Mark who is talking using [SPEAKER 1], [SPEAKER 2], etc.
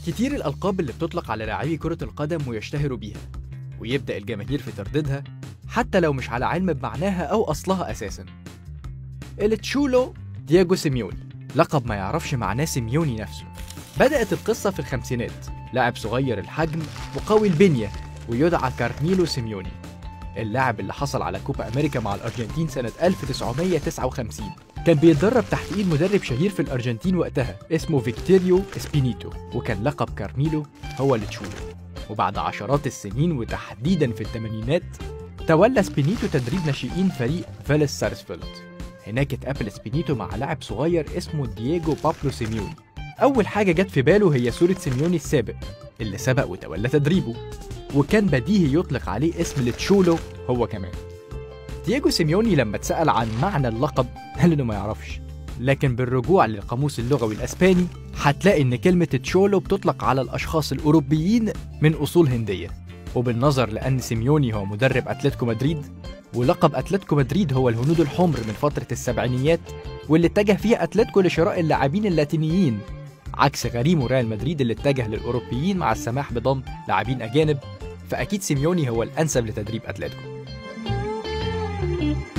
[SPEAKER 1] كتير الألقاب اللي بتطلق على لاعبي كرة القدم ويشتهروا بيها ويبدأ الجماهير في ترديدها حتى لو مش على علم بمعناها أو أصلها أساسا التشولو دياجو سيميوني لقب ما يعرفش معناه سيميوني نفسه بدأت القصة في الخمسينات لاعب صغير الحجم وقوي البنية ويدعى كارميلو سيميوني اللاعب اللي حصل على كوبا أمريكا مع الأرجنتين سنة 1959 كان بيتدرب تحت ايد مدرب شهير في الارجنتين وقتها اسمه فيكتوريو اسبينيتو وكان لقب كارميلو هو اللي تشوله وبعد عشرات السنين وتحديدا في الثمانينات تولى سبينيتو تدريب ناشئين فريق فيلس سارسفيلد هناك اتقابل سبينيتو مع لاعب صغير اسمه دييجو بابلو سيميوني أول حاجة جت في باله هي صورة سيميوني السابق اللي سبق وتولى تدريبه وكان بديهي يطلق عليه اسم لتشولو هو كمان دييجو سيميوني لما اتسأل عن معنى اللقب قال انه ما يعرفش لكن بالرجوع للقاموس اللغوي الاسباني هتلاقي ان كلمة تشولو بتطلق على الاشخاص الاوروبيين من اصول هندية وبالنظر لان سيميوني هو مدرب اتلتيكو مدريد ولقب اتلتيكو مدريد هو الهنود الحمر من فترة السبعينيات واللي اتجه فيها اتلتيكو لشراء اللاعبين اللاتينيين عكس غريمه ريال مدريد اللي اتجه للاوروبيين مع السماح بضم لاعبين اجانب فاكيد سيميوني هو الانسب لتدريب اتلتيكو